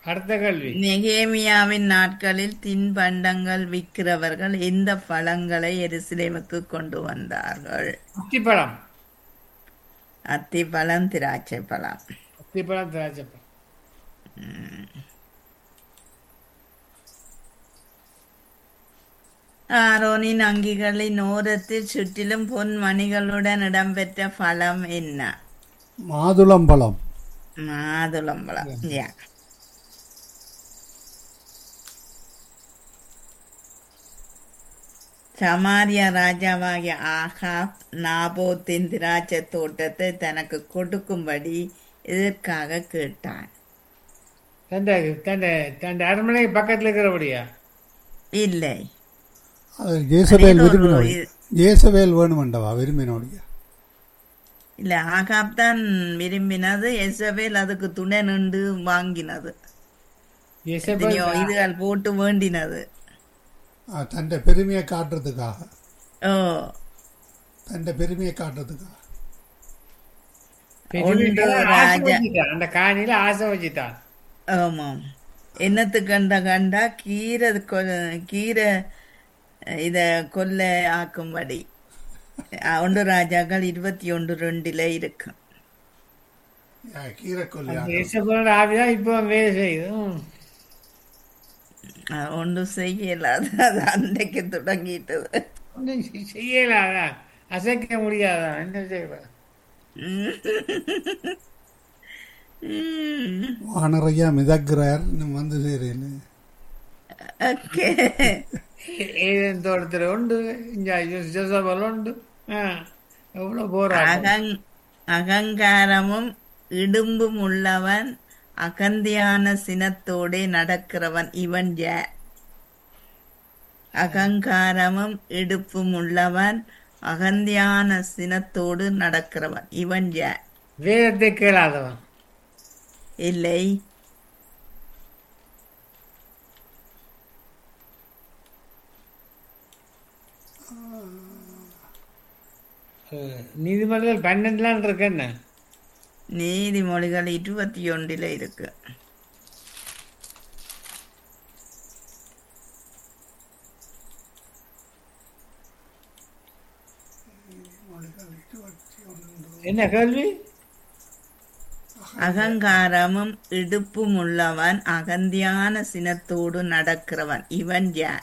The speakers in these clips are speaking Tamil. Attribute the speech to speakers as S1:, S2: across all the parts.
S1: அடுத்த கேள்வி
S2: நெகேமியாவின் நாட்களில் தின்பண்டங்கள் விற்கிறவர்கள் எந்த பழங்களை எருசலேமுக்கு கொண்டு வந்தார்கள்
S1: அத்திப்பழம்
S2: அத்திப்பழம் திராட்சை பழம்
S1: அத்திப்பழம் திராட்சை பழம்
S2: ஆரோனின் அங்கிகளின் ஓரத்தில் சுற்றிலும் பொன் மணிகளுடன் இடம்பெற்ற பழம் என்ன
S3: மாதுளம்பழம்
S2: மாதுளம்பழம் யா சமாரியா ராஜாவாகிய ஆகாப் நாபோத்தின் திராட்சை தோட்டத்தை தனக்கு கொடுக்கும்படி எதற்காக கேட்டான்
S1: தண்ட தண்ட தண்ட அரண்மனைக்கு பக்கத்தில் இருக்கிறபடியா
S2: இல்லை
S3: அது ஜேசபேல்
S2: அது ஒரு
S3: விரும்பினோடி
S2: இது-
S3: ஜேசபேல் வேணுமெண்டவா விரும்பினோடியா
S2: இல்ல ஆகாப் தான் விரும்பினது எசபேல் அதுக்கு துணை நின்று வாங்கினது
S1: எசபேல்
S2: எத்தனையோ இதுகள் போட்டு வேண்டினது
S3: தன்னை பெருமையை காட்டுறதுக்காக
S2: ஓ
S3: தன்னை பெருமையை காட்டுறதுக்காக
S1: பெருமைக்கு
S2: ஒன்று
S1: ஆசை
S2: ராஜா.
S1: வச்சுட்டான். அந்த காணியில ஆசை வச்சுட்டான்
S2: ஆமாம் என்னத்து கண்ட கண்டா கீரை கொ- கீரை இத கொல்ல ஆக்கும்படி அஹ், ஒன்று ராஜாக்கள் இருபத்தி ஒன்று ரெண்டுல இருக்கு
S3: கீரைக்கொல்லி
S1: அந்த எசபேலோட ஆவிதான் இப்போ வேலை செய்யுது ம்.
S2: அஹ், ஒன்றும் செய்யலாது அது அன்றைக்கு தொடங்கிட்டது
S1: ஒண்ணும் செய்- செய்யலாதான் அசைக்க முடியாதான் என்ன செய்யலாம்
S2: ம்.
S3: வானரையா மிதக்கிறார் இன்னும் வந்து சேரையில்
S2: ஓகே
S1: ஏதேன் தோட்டத்தில் உண்டு இங்க ஜோசபல் உண்டு ஆ, எவ்வளவு போராட்டம்
S2: அகங் அகங்காரமும் இடும்பும் உள்ளவன் அகந்தியான சினத்தோடே நடக்கிறவன் இவன் யார் அகங்காரமும் இடுப்பும் உள்ளவன் அகந்தியான சினத்தோடு நடக்கிறவன் இவன் யார்
S1: வேதத்தை கேளாதவன்
S2: இல்லை
S1: அஹ், நீதிமன்றத்தில் பன்னெண்டுலாம் இருக்கு என்ன
S2: நீதிமொழிகள் இருபத்தி ஒன்றில் இருக்கு
S1: என்ன கேள்வி
S2: அகங்காரமும் இடுப்பும் உள்ளவன் அகந்தியான சினத்தோடு நடக்கிறவன் இவன் யார்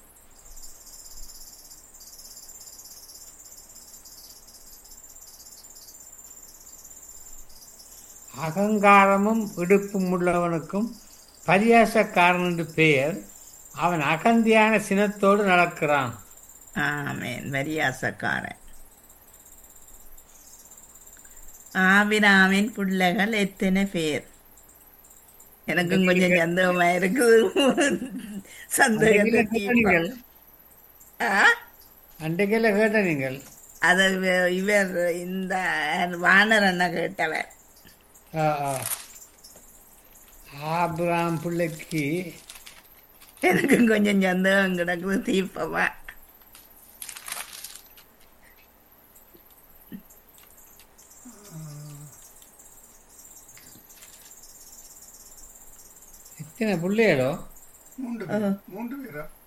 S1: அகங்காரமும் இடுப்பும் உள்ளவனுக்கும் பரியாசக்காரன் என்று பெயர் அவன் அகந்தியான சினத்தோடு நடக்கிறான்
S2: ஆமேன் வரியாசக்காரன் ஆபிராமின் பிள்ளைகள் எத்தனை பேர் எனக்கும் கொஞ்சம் சந்தேகமா இருக்குது சந்தேகத்தை
S1: கேட்ட நீங்கள்
S2: தீர்ப்பா. ஆ?
S1: அன்றைக்கெல்லாம் கேட்ட நீங்கள்
S2: அது இவ- இவர் இந்த வானர் அண்ணா கேட்டவர்
S1: ஆ, ஆ. ஆபிராம் பிள்ளைக்கு
S2: எனக்கும் கொஞ்சம் சந்தேகம் கிடக்குது தீர்ப்பமா
S1: எத்தனை பிள்ளைகளோ
S3: மூன்று பேர் மூன்று பேரா